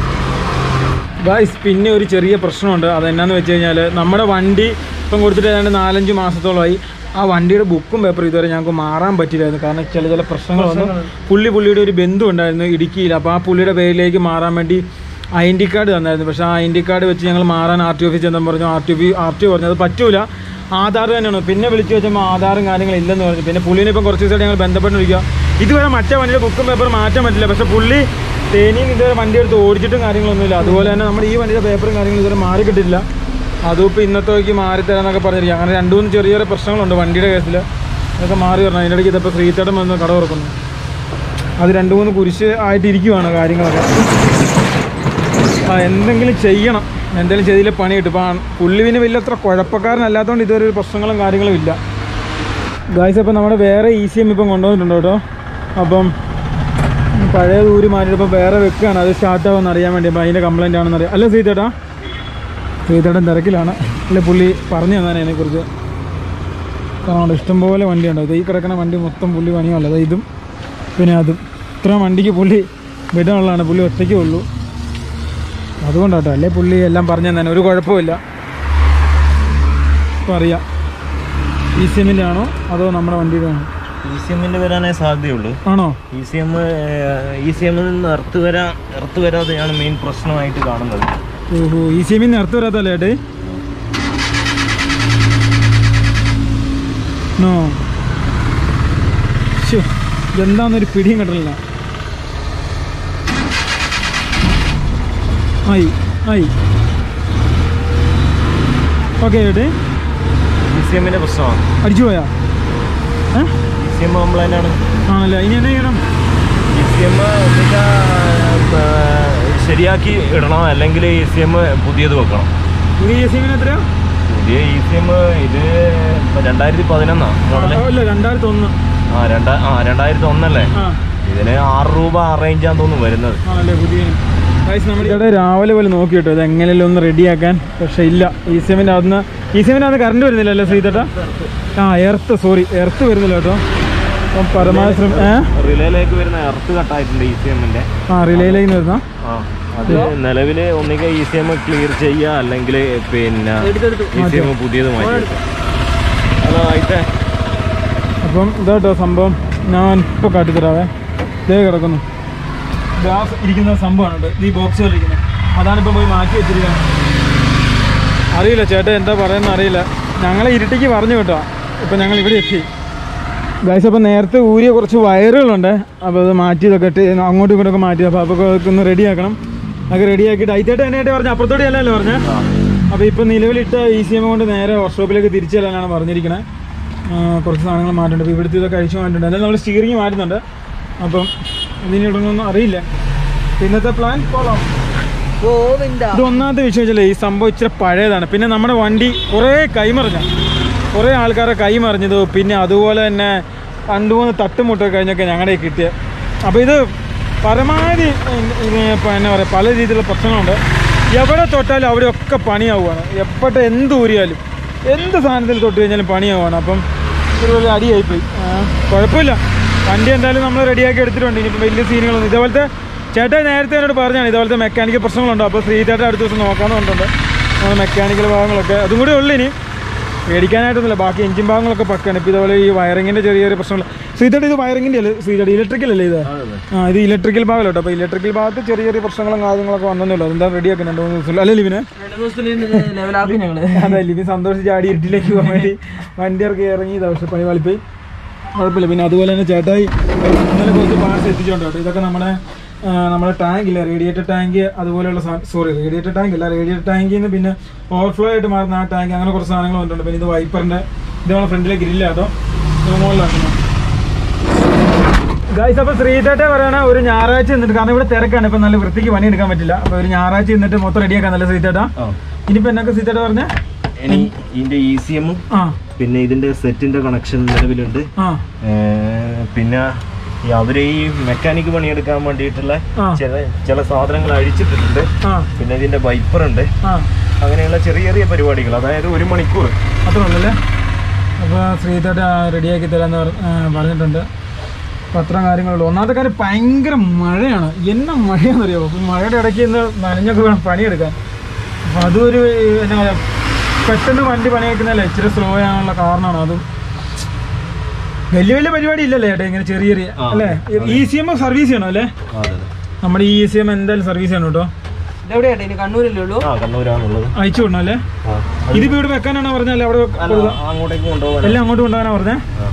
ഗായ്സ് പിന്നെ ഒരു ചെറിയ പ്രശ്നമുണ്ട് അതെന്നാന്ന് വെച്ച് കഴിഞ്ഞാൽ നമ്മുടെ വണ്ടി ഇപ്പം കൊടുത്തിട്ട് ഏതാണ്ട് നാലഞ്ച് മാസത്തോളമായി ആ വണ്ടിയുടെ ബുക്കും പേപ്പറും ഇതുവരെ ഞങ്ങൾക്ക് മാറാൻ പറ്റില്ലായിരുന്നു കാരണം ചില ചില പ്രശ്നങ്ങൾ വന്നു പുള്ളി പുള്ളിയുടെ ഒരു ബന്ധു ഉണ്ടായിരുന്നു ഇടുക്കിയിൽ അപ്പോൾ ആ പുള്ളിയുടെ പേരിലേക്ക് മാറാൻ വേണ്ടി ഐ ഡി കാർഡ് തന്നായിരുന്നു പക്ഷേ ആ ഐ ഡി കാർഡ് വെച്ച് ഞങ്ങൾ മാറാൻ ആർ ടി ഓഫീസ് ചെന്നെന്ന് പറഞ്ഞു R T O R T O പറഞ്ഞു അത് പറ്റൂല ആധാർ തന്നെയാണ് പിന്നെ വിളിച്ചു വെച്ചപ്പോൾ ആധാറും കാര്യങ്ങളും ഇല്ലെന്ന് പറഞ്ഞു പിന്നെ പുള്ളിനെ ഇപ്പം കുറച്ച് ദിവസമായിട്ട് ഞങ്ങൾ ബന്ധപ്പെട്ടിരിക്കുക ഇതുവരെ മറ്റേ വണ്ടിയുടെ ബുക്കും പേപ്പറും മാറ്റാൻ പറ്റില്ല പക്ഷേ പുള്ളി തേനിയും ഇതുവരെ വണ്ടി എടുത്ത് ഓടിച്ചിട്ടും കാര്യങ്ങളൊന്നുമില്ല അതുപോലെ തന്നെ നമ്മുടെ ഈ വണ്ടിയുടെ പേപ്പറും കാര്യങ്ങളും ഇതുവരെ മാറി കിട്ടില്ല അതും ഇപ്പോൾ ഇന്നത്തേക്ക് മാറി തരാന്നൊക്കെ പറഞ്ഞിരിക്കുക അങ്ങനെ രണ്ട് മൂന്ന് ചെറിയ ചെറിയ പ്രശ്നങ്ങളുണ്ട് വണ്ടിയുടെ കേസിൽ അതൊക്കെ മാറി വരണം അതിൻ്റെ ഇടയ്ക്ക് ഇതിപ്പോൾ ശ്രീത്തേടം വന്ന് കട തുറക്കുന്നു അത് രണ്ട് മൂന്ന് കുരിശ് ആയിട്ട് ഇരിക്കുവാണ് കാര്യങ്ങളൊക്കെ ആ എന്തെങ്കിലും ചെയ്യണം എന്തെങ്കിലും ചെയ്തില്ല പണി കിട്ടും ഇപ്പം പുള്ളിവിന് വലിയ അത്ര കുഴപ്പക്കാരനല്ലാത്തതുകൊണ്ട് ഇതുവരെ ഒരു പ്രശ്നങ്ങളും കാര്യങ്ങളും ഇല്ല ഗായ്സ് അപ്പം നമ്മുടെ വേറെ ഇ സി എം ഇപ്പം കൊണ്ടുവന്നിട്ടുണ്ട് കേട്ടോ അപ്പം പഴയ ഊരി മാറ്റിയിട്ട് ഇപ്പം വേറെ വെക്കുകയാണ് അത് സ്റ്റാർട്ട് ആവുമെന്ന് അറിയാൻ വേണ്ടി അപ്പം അതിൻ്റെ കംപ്ലൈൻ്റ് ആണെന്ന് അറിയാം അല്ല സീതേട്ടാ സീതേട്ടൻ തിരക്കിലാണ് അല്ല പുള്ളി പറഞ്ഞു തന്നെ അതിനെക്കുറിച്ച് കാരണം ഇഷ്ടംപോലെ വണ്ടിയുണ്ട് ഇത് ഈ കിടക്കുന്ന വണ്ടി മൊത്തം പുള്ളി പണിയുള്ളത് ഇതും പിന്നെ അതും ഇത്ര വണ്ടിക്ക് പുള്ളി വിടാനുള്ളതാണ് പുള്ളി ഒറ്റയ്ക്കേ ഉള്ളൂ അതുകൊണ്ടാട്ടോ അല്ലേ പുള്ളി എല്ലാം പറഞ്ഞു തന്നെ ഒരു കുഴപ്പമില്ല ഇപ്പം അറിയാം ഇ സി എമ്മിൻ്റെ ആണോ അതോ നമ്മുടെ വണ്ടിയുടെ ആണോ ഇ സി എമ്മിന്റെ വരാനേ സാധ്യതയുള്ളൂ ആണോ E C M E C എമ്മിൽ നിന്ന് എർത്ത് വരാ എർത്ത് വരാതെയാണ് മെയിൻ പ്രശ്നമായിട്ട് കാണുന്നത് ഓഹോ ഇ സി എമ്മിൽ നിന്ന് നിർത്തി വരാത്തല്ലേ ഏട്ടേ നോ ശ്ശോ, ഇതെന്താന്നൊരു പിടിയും കിട്ടണില്ല ആയി ആയി ഓക്കെ ഏട്ടേ ഇ സി എമ്മിന്റെ പ്രശ്നമാണ് അടിച്ചു പോയാ ഏ ഇ സി എം കംപ്ലൈൻ്റ് ആണ് ആണല്ലേ ഇനി എന്നാ ചെയ്യണം ഇ സി എം ശരിയാക്കി ഇടണം അല്ലെങ്കിൽ ഇ സി എം പുതിയത് വെക്കണം പുതിയ ഇ സി എമ്മിന് എത്രയാ പുതിയ ഇ സി എം ഇത് ഇപ്പൊ രണ്ടായിരത്തി പതിനൊന്നാ മോഡല് അല്ല രണ്ടായിരത്തി ഒന്ന് ആ രണ്ടാ ആ രണ്ടായിരത്തി ഒന്നല്ലേ ആ ഇതിന് ആറ് രൂപ ആ റേഞ്ചാന്ന് തോന്നുന്നു വരുന്നത് ആണല്ലേ പുതിയ നമ്മുടെ ഇവിടെ രാവിലെ പോലെ നോക്കി കേട്ടോ ഇത് എങ്ങനെയല്ലോ ഒന്ന് റെഡിയാക്കാൻ പക്ഷെ ഇല്ല ഇ സി എമ്മിൻ്റെ അകത്തുനിന്ന് ഇ സി എമ്മിൻ്റെ അകത്ത് കറണ്ട് വരുന്നില്ല അല്ലേ ശ്രീതട്ട ആ എർത്ത് സോറി എർത്ത് വരുന്നില്ല കേട്ടോ അപ്പം പരമാവധി ശ്രമ ഏ റിലേയിലേക്ക് വരുന്ന എർത്ത് കട്ടായിട്ടുണ്ട് ഇ സി എമ്മിന്റെ ആ റിലേയിലേക്ക് വരുന്ന ആ അത് നിലവിൽ ഒന്നുകിൽ ഇ സി എം ക്ലിയർ ചെയ്യുക അല്ലെങ്കിൽ പിന്നെ ഇ സി എം പുതിയത് മാറ്റി വെക്കുക. ഹലോ ആയിട്ടേ അപ്പം ഇതാട്ടോ സംഭവം ഞാൻ ഇപ്പോൾ കാട്ടിത്തരാവേ ഇതേ കിടക്കുന്നു ഗ്യാസ് ഇരിക്കുന്ന സംഭവമാണ് ഈ ബോക്സ് ഇരിക്കുന്നത് അതാണിപ്പം പോയി മാറ്റി വെച്ചിരിക്കുന്നത് അറിയില്ല ചേട്ടാ എന്താ പറയുന്നത് അറിയില്ല ഞങ്ങളെ ഇരുട്ടിക്ക് പറഞ്ഞു കേട്ടോ ഇപ്പം ഞങ്ങൾ ഇവിടെ എത്തി ഗൈസ് അപ്പം നേരത്തെ ഊരിയ കുറച്ച് വയറുകളുണ്ട് അപ്പോൾ അത് മാറ്റി ഇതൊക്കെ ഇട്ട് അങ്ങോട്ടും ഇങ്ങോട്ടൊക്കെ മാറ്റി അപ്പോൾ അപ്പോൾ അതൊക്കെ ഒന്ന് റെഡിയാക്കണം അതൊക്കെ റെഡിയാക്കിയിട്ട് ഐത്തേട്ട് തന്നെയായിട്ട് പറഞ്ഞു അപ്പുറത്തോടെ അല്ലല്ലോ പറഞ്ഞേ അപ്പോൾ ഇപ്പം നിലവിലിട്ട ഇ സി എം കൊണ്ട് നേരെ വർക്ക്ഷോപ്പിലേക്ക് തിരിച്ചു ചെല്ലാനാണ് പറഞ്ഞിരിക്കുന്നത് കുറച്ച് സാധനങ്ങൾ മാറ്റുന്നുണ്ട് അപ്പോൾ ഇവിടുത്തെ ഇതൊക്കെ അഴിച്ചു മാറ്റുന്നുണ്ട് എന്തായാലും നമ്മൾ സ്റ്റിയറിംഗ് മാറ്റുന്നുണ്ട് അപ്പം ഇതിന് ഇടണമെന്നൊന്നും അറിയില്ല പിന്നത്തെ പ്ലാൻ പോകാം ഗോവിന്ദ ഇത് ഒന്നാമത്തെ വിഷയം വെച്ചാൽ ഈ സംഭവം ഇച്ചിരി പഴയതാണ് പിന്നെ നമ്മുടെ വണ്ടി കുറേ കൈമറിഞ്ഞ കുറേ ആൾക്കാരെ കൈമറിഞ്ഞത് പിന്നെ അതുപോലെ തന്നെ രണ്ട് മൂന്ന് തട്ടുമുട്ടൊക്കെ കഴിഞ്ഞൊക്കെ ഞങ്ങളുടെ കയ്യിൽ കിട്ടിയത് അപ്പോൾ ഇത് പരമാവധി ഇത് ഇപ്പം എന്നാ പറയുക പല രീതിയിലുള്ള പ്രശ്നങ്ങളുണ്ട് എവിടെ തൊട്ടാലും അവിടെയൊക്കെ പണിയാവുകയാണ് എപ്പോഴത്തെ എന്ത് ഊരിയാലും എന്ത് സാധനത്തിൽ തൊട്ട് കഴിഞ്ഞാലും പണിയാവുകയാണ് അപ്പം ഒരു വലിയ അടിയായിപ്പോയി ആ, കുഴപ്പമില്ല വണ്ടി എന്തായാലും നമ്മൾ റെഡിയാക്കി എടുത്തിട്ടുണ്ട് ഇനിയിപ്പോൾ വലിയ സീനുകളൊന്നും ഇതേപോലത്തെ ചേട്ടാ നേരത്തെ എന്നോട് പറഞ്ഞാണ് ഇതേപോലത്തെ മെക്കാനിക്കൽ പ്രശ്നങ്ങളുണ്ടോ അപ്പോൾ ശ്രീചേട്ടൻ അടുത്ത ദിവസം നോക്കാമെന്ന് പറഞ്ഞിട്ടുണ്ട് നമ്മൾ മെക്കാനിക്കൽ ഭാഗങ്ങളൊക്കെ അതും കൂടി ഉള്ളു ഇനി പേടിക്കാനായിട്ടൊന്നുമില്ല ബാക്കി എഞ്ചിൻ ഭാഗങ്ങളൊക്കെ പക്കാണ് ഇപ്പോൾ ഇതുപോലെ ഈ വയറിങ്ങിൻ്റെ ചെറിയ ചെറിയ പ്രശ്നങ്ങൾ ശ്രീചേട്ടൻ ഇത് വയറിങ്ങിൻ്റെ അല്ലേ ശ്രീചേട്ടൻ ഇലക്ട്രിക്കൽ അല്ലേ ഇത് ആ ഇത് ഇലക്ട്രിക്കൽ ഭാഗമല്ലോ കേട്ടോ അപ്പോൾ ഇലക്ട്രിക്കൽ ഭാഗത്ത് ചെറിയ ചെറിയ പ്രശ്നങ്ങളും കാര്യങ്ങളൊക്കെ വന്നേ ഉള്ളൂ അതെന്താ റെഡിയാക്കുന്നത് രണ്ട് മൂന്ന് ദിവസം അല്ലേ ലിവിനെ രണ്ട് ദിവസത്തിൽ ലെവലാക്കി ഞങ്ങള് അതെ ലിവിൻ സന്തോഷിച്ച് ആടി ഇരുട്ടിലേക്ക് പോകാൻ വേണ്ടി വണ്ടി ഇറക്കി ഇറങ്ങി പക്ഷെ പണി വലിപ്പോയി കുഴപ്പമില്ല പിന്നെ അതുപോലെ തന്നെ ചേട്ടായി ഇന്നലെ കുറച്ച് പാർട്സ് എത്തിച്ചോണ്ട് കേട്ടോ ഇതൊക്കെ നമ്മുടെ ആ, നമ്മുടെ ടാങ്ക് ഇല്ല റേഡിയേറ്റർ ടാങ്ക് അതുപോലെയുള്ള സോറി റേഡിയേറ്റർ ടാങ്ക് ഇല്ല റേഡിയേറ്റർ ടാങ്കിൽ നിന്ന് പിന്നെ ഓവർഫ്ലോ ആയിട്ട് മാറുന്ന ആ ടാങ്ക് അങ്ങനെ കുറച്ച് സാധനങ്ങൾ വന്നിട്ടുണ്ട് പിന്നെ ഇത് വൈപ്പറിന്റെ ഇത് നമ്മളെ ഫ്രണ്ടിലെ ഗ്രില്ല കേട്ടോ ഇത് മുകളിലാക്കുന്നു ഗൈസ് അപ്പൊ ശ്രീതേട്ടെ പറയണ ഒരു ഞായറാഴ്ച നിന്നിട്ട് കാരണം ഇവിടെ തിരക്കാണ് ഇപ്പൊ നല്ല വൃത്തിക്ക് പണി എടുക്കാൻ പറ്റില്ല അപ്പൊ ഒരു ഞായറാഴ്ച നിന്നിട്ട് മൊത്തം റെഡിയാക്കാൻ നല്ല ശ്രീതേട്ടാ ഇനിയിപ്പോ എന്നൊക്കെ ശ്രീതേട്ട പറഞ്ഞ ഇനി ഇതിന്റെ ഇ സി എമ്മും ആ പിന്നെ ഇതിന്റെ സെറ്റിന്റെ കണക്ഷൻ നിലവിലുണ്ട് ആ ഏർ പിന്നെ ഈ അവര് ഈ മെക്കാനിക് പണിയെടുക്കാൻ വേണ്ടിയിട്ടുള്ള ആ. ചില ചില സാധനങ്ങൾ അഴിച്ചിട്ടിട്ടുണ്ട് ആ പിന്നെ ഇതിന്റെ വൈപ്പർ ഉണ്ട് ആ അങ്ങനെയുള്ള ചെറിയ ചെറിയ പരിപാടികൾ അതായത് ഒരു മണിക്കൂർ അത്രേ ഉള്ളല്ലേ അപ്പോൾ ശ്രീതേട്ട റെഡിയാക്കി തരാമെന്ന് പറ- ആ, പറഞ്ഞിട്ടുണ്ട് അപ്പോൾ അത്ര കാര്യങ്ങളുള്ളൂ ഒന്നാമത്തെ കാര്യം ഭയങ്കര മഴയാണ് എന്നാ മഴയാണെന്നറിയാമോ അപ്പോൾ മഴയുടെ ഇടയ്ക്ക് ഇന്ന് നനഞ്ഞൊക്കെ വേണം പണിയെടുക്കാൻ അപ്പോൾ അതൊരു എന്നാ പറയുക പെട്ടെന്ന് വണ്ടി പണിയെടുക്കുന്നതല്ല ഇച്ചിരി സ്ലോ ആകാനുള്ള കാരണമാണ് അതും വലിയ വലിയ പരിപാടി ഇല്ലല്ലേ ചേട്ടാ ഇങ്ങനെ ചെറിയ ചെറിയ ആ, അല്ലേ ഇ സി എം സർവീസ് ചെയ്യണം അല്ലേ അതെ നമ്മുടെ ഈ ഇ സി എം എന്തായാലും സർവീസ് ചെയ്യണം കേട്ടോ ഇതെവിടെയാട്ടെ ഇനി കണ്ണൂരല്ലേ ഉള്ളൂ ആ കണ്ണൂരാണുള്ളത് അയച്ചു വിടണം അല്ലേ ആ. ഇതിപ്പോ ഇവിടെ വെക്കാനാണോ പറഞ്ഞല്ലേ അവിടെ അല്ല, അങ്ങോട്ടേക്ക് കൊണ്ടുപോകാൻ എല്ലാം അങ്ങോട്ട് കൊണ്ടുപോകാനാ പറഞ്ഞേ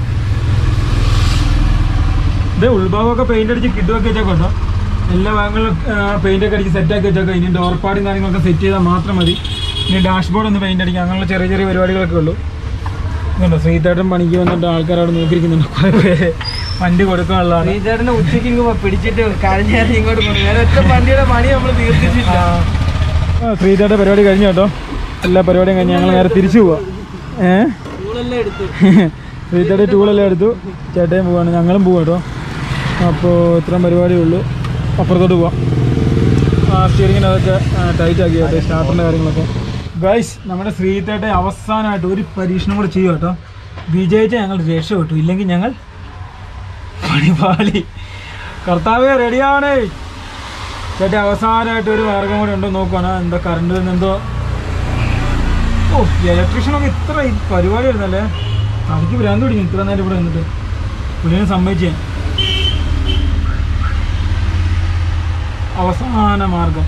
ഇത് ഉൾഭാഗമൊക്കെ പെയിന്റ് അടിച്ച് കിട്ടുമൊക്കെ വെച്ചേക്കോ കേട്ടോ എല്ലാ ഭാഗങ്ങളിലും പെയിന്റ് ഒക്കെ അടിച്ച് സെറ്റ് ആക്കി വെച്ചേക്കോ ഇനി ഡോർ പാടും കാര്യങ്ങളൊക്കെ സെറ്റ് ചെയ്താൽ മാത്രം മതി ഇനി ഡാഷ്ബോർഡ് ഒന്ന് പെയിന്റ് അടിക്കുക അങ്ങനെയുള്ള ചെറിയ ചെറിയ പരിപാടികളൊക്കെ ഉള്ളൂ ഇതുണ്ടോ ശ്രീതേട്ടൻ പണിക്ക് വന്നിട്ട് ആൾക്കാർ അവിടെ നോക്കിയിരിക്കുന്നുണ്ട് കുറേ പേര് വണ്ടി കൊടുക്കാനുള്ളതാണ് ശ്രീചേട്ടനെ ഉച്ചയ്ക്ക് ഇങ്ങ് പിടിച്ചിട്ട് കരഞ്ഞാൽ ഇങ്ങോട്ട് കൊണ്ടു വേറെ ഒറ്റ വണ്ടിയുടെ പണി നമ്മൾ തീർത്തിട്ടില്ല ശ്രീതയുടെ പരിപാടി കഴിഞ്ഞു കേട്ടോ എല്ലാ പരിപാടിയും കഴിഞ്ഞ് ഞങ്ങൾ നേരെ തിരിച്ചു പോവാം ഏഹ് ടൂളെല്ലാം എടുത്തു ശ്രീതയുടെ ടൂളെല്ലാം എടുത്തു ചേട്ടയും പോവാണ് ഞങ്ങളും പോവാം കേട്ടോ അപ്പോൾ ഇത്രയും പരിപാടിയേ ഉള്ളൂ അപ്പുറത്തോട്ട് പോവാം ആ സ്റ്റിയറിങ്ങിന് അതൊക്കെ ടൈറ്റ് ആക്കി കേട്ടോ സ്റ്റാർട്ടറിൻ്റെ കാര്യങ്ങളൊക്കെ ഗൈസ് നമ്മുടെ ശ്രീതയുടെ അവസാനമായിട്ട് ഒരു പരീക്ഷണം കൂടെ ചെയ്യും കേട്ടോ വിജയിച്ച ഞങ്ങൾ രക്ഷപ്പെട്ടു ഇല്ലെങ്കിൽ ഞങ്ങൾ പണിപാളി കർത്താവേ റെഡിയാവണേ ചേട്ടാ അവസാനമായിട്ട് ഒരു മാർഗം കൂടെ ഉണ്ടോ നോക്കുവാണ് എന്താ കറണ്ട് എന്തോ ഓ ഇലക്ട്രീഷ്യനൊക്കെ ഇത്ര ഈ പരിപാടി വരുന്നല്ലേ തനിക്ക് ഭ്രാന്ത് പിടിക്കും ഇത്ര നേരം ഇവിടെ നിന്നിട്ട് പുള്ളിനെ സമ്മതിച്ചേ അവസാന മാർഗം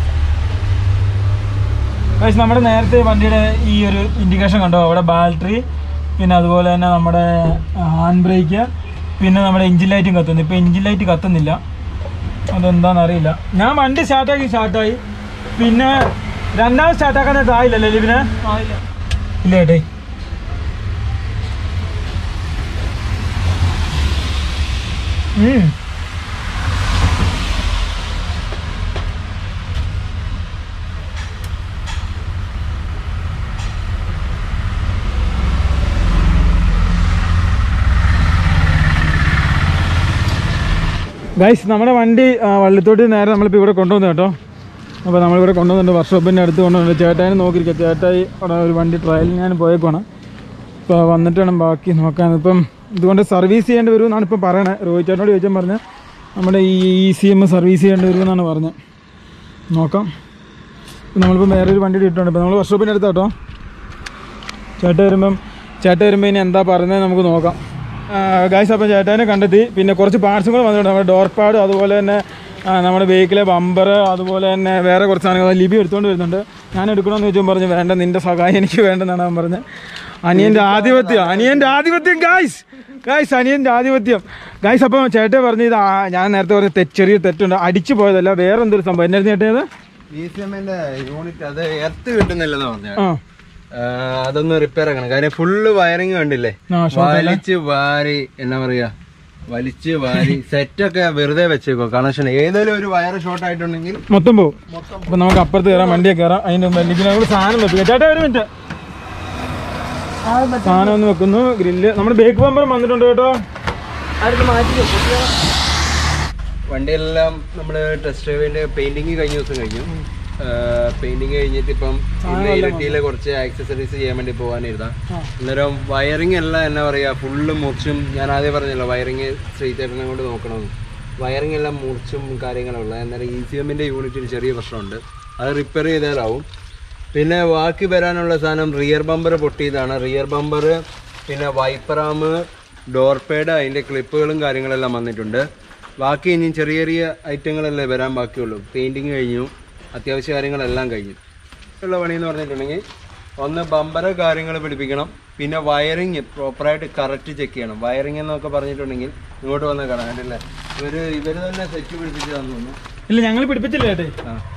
പക്ഷേ നമ്മുടെ നേരത്തെ വണ്ടിയുടെ ഈ ഒരു ഇൻഡിക്കേഷൻ കണ്ടോ അവിടെ ബാറ്ററി പിന്നെ അതുപോലെ തന്നെ നമ്മുടെ ഹാൻഡ് ബ്രേക്ക് പിന്നെ നമ്മുടെ എഞ്ചിൻ ലൈറ്റും കത്തുന്നു ഇപ്പോൾ എഞ്ചിൻ ലൈറ്റ് കത്തുന്നില്ല അതെന്താണെന്ന് അറിയില്ല ഞാൻ വണ്ടി സ്റ്റാർട്ടാക്കി സ്റ്റാർട്ടായി പിന്നെ രണ്ടാമത് സ്റ്റാർട്ടാക്കാൻ ആയില്ലല്ലേ ലിബിനെ ഇല്ല ഏട്ടേ ഉം ഗൈസ് നമ്മുടെ വണ്ടി ആ, വള്ളിത്തോട്ട് നേരെ നമ്മളിപ്പോൾ ഇവിടെ കൊണ്ടുവന്നു കേട്ടോ അപ്പോൾ നമ്മളിവിടെ കൊണ്ടുവന്നിട്ട് വർക്ക്ഷോപ്പിൻ്റെ അടുത്ത് കൊണ്ടുവന്നിട്ട് ചേട്ടായിനെ നോക്കിയിരിക്കുക ചേട്ടായി അവിടെ ഒരു വണ്ടി ട്രയലിൽ ഞാൻ പോയേക്കുവാണ് ഇപ്പോൾ വന്നിട്ട് വേണം ബാക്കി നോക്കാൻ ഇപ്പം ഇതുകൊണ്ട് സർവീസ് ചെയ്യേണ്ടി വരുമെന്നാണ് ഇപ്പം പറയണത് രോഹിത് ചേട്ടനോട് ചോദിച്ചാൽ പറഞ്ഞ് നമ്മുടെ ഈ ഇ സി എം സർവീസ് ചെയ്യേണ്ടി വരുമെന്നാണ് പറഞ്ഞത് നോക്കാം ഇപ്പം നമ്മളിപ്പോൾ വേറെ ഒരു വണ്ടി ഇട്ടുണ്ട് ഇപ്പം നമ്മൾ വർക്ക്ഷോപ്പിൻ്റെ അടുത്ത് കേട്ടോ ചേട്ടൻ വരുമ്പം ചേട്ടൻ വരുമ്പോൾ ഇനി എന്താ പറയുന്നത് നമുക്ക് നോക്കാം ഗായ്സ് അപ്പം ചേട്ടനെ കണ്ടെത്തി പിന്നെ കുറച്ച് പാർട്സും കൂടെ വന്നിട്ടുണ്ട് നമ്മുടെ ഡോർ പാഡ് അതുപോലെ തന്നെ ആ, നമ്മുടെ വെഹിക്കിലെ ബമ്പർ അതുപോലെ തന്നെ വേറെ കുറച്ച് സാധനങ്ങൾ ലിബി എടുത്തുകൊണ്ട് വരുന്നുണ്ട് ഞാൻ എടുക്കണമെന്ന് ചോദിച്ചാൽ പറഞ്ഞു വേണ്ട നിന്റെ സഹായം എനിക്ക് വേണ്ടെന്നാണ് അവൻ പറഞ്ഞത് അനിയൻ്റെ ആധിപത്യം അനിയൻ്റെ ആധിപത്യം ഗായ്സ് ഗായ്സ് അനിയൻ്റെ ആധിപത്യം ഗായ്സ് അപ്പം ചേട്ടൻ പറഞ്ഞു ഇത് ആ- ഞാൻ നേരത്തെ പറഞ്ഞ തെറ്റ് ചെറിയ തെറ്റുണ്ട് അടിച്ചു പോയതല്ല വേറെ എന്തൊരു സംഭവം എന്നായിരുന്നു ചേട്ടേത് ഇ സി എമ്മിന്റെ യൂണിറ്റ് അത് എർത്ത് കിട്ടുന്നില്ലെന്ന് പറഞ്ഞു ആ അതൊന്ന് റിപ്പയർ ആക്കണം കാര്യം ഫുള്ള് വയറിങ് കണ്ടില്ലേ ആ വലിച്ച് വാരി എന്നാ പറയാ വലിച്ച് വാരി സെറ്റൊക്കെ വെറുതെ വെച്ചേക്കോ കണക്ഷൻ ഏതെങ്കിലും ഒരു വയർ ഷോർട്ട് ആയിട്ടുണ്ടെങ്കിൽ മൊത്തം പോകും അപ്പൊ നമുക്ക് അപ്പുറത്ത് കയറാം വണ്ടിയൊക്കെ കയറാം അതിന്റെ മുമ്പ് എനിക്ക് നമ്മൾ സാധനം വെപ്പിക്കാം ചേട്ടാ ഒരു മിനിറ്റ് സാധനം ഒന്ന് വെക്കുന്നു ഗ്രില്ല് നമ്മുടെ ബേക്ക് ബമ്പറും വന്നിട്ടുണ്ട് കേട്ടോ അവർക്ക് മാറ്റി വെക്കും. വണ്ടിയെല്ലാം നമ്മള് ടെസ്റ്റ് ഡ്രൈവിന്റെ പെയിന്റിങ് കഴിഞ്ഞ ദിവസം കഴിഞ്ഞു പെയിന്റിങ് കഴിഞ്ഞിട്ട് ഇപ്പം ഇന്ന് ഇരട്ടിയിലെ കുറച്ച് ആക്സസറീസ് ചെയ്യാൻ വേണ്ടി പോകാനിരുന്ന അന്നേരം വയറിംഗ് എല്ലാം എന്നാ പറയാ ഫുള്ള് മുറിച്ചും ഞാൻ ആദ്യം പറഞ്ഞല്ലോ വയറിംഗ് ശ്രീതേട്ടനെ കൊണ്ട് നോക്കണമെന്ന് വയറിംഗ് എല്ലാം മുറിച്ചും കാര്യങ്ങളുള്ള അന്നേരം ഇ സി എമ്മിന്റെ യൂണിറ്റിന് ചെറിയ പ്രശ്നമുണ്ട് അത് റിപ്പയർ ചെയ്താലാവും പിന്നെ ബാക്കി വരാനുള്ള സാധനം റിയർ ബമ്പർ പൊട്ടിയതാണ് റിയർ ബമ്പർ പിന്നെ വൈപ്പർ ആം ഡോർ പേഡ് അതിൻ്റെ ക്ലിപ്പുകളും കാര്യങ്ങളെല്ലാം വന്നിട്ടുണ്ട് ബാക്കി ഇനി ചെറിയ ചെറിയ ഐറ്റങ്ങളല്ലേ വരാൻ ബാക്കിയുള്ളൂ പെയിൻറ്റിങ് കഴിഞ്ഞു അത്യാവശ്യ കാര്യങ്ങളെല്ലാം കഴിഞ്ഞു ഉള്ള പണി എന്ന് പറഞ്ഞിട്ടുണ്ടെങ്കിൽ ഒന്ന് ബമ്പർ കാര്യങ്ങൾ പിടിപ്പിക്കണം പിന്നെ വയറിങ് പ്രോപ്പറായിട്ട് കറക്റ്റ് ചെക്ക് ചെയ്യണം വയറിങ് എന്നൊക്കെ പറഞ്ഞിട്ടുണ്ടെങ്കിൽ ഇങ്ങോട്ട് വന്ന് കാണാം കണ്ടില്ലേ ഇവർ ഇവർ തന്നെ സെറ്റ് പിടിപ്പിച്ച് തന്നു ഇല്ല ഞങ്ങൾ പിടിപ്പിച്ചില്ല ചേട്ടേ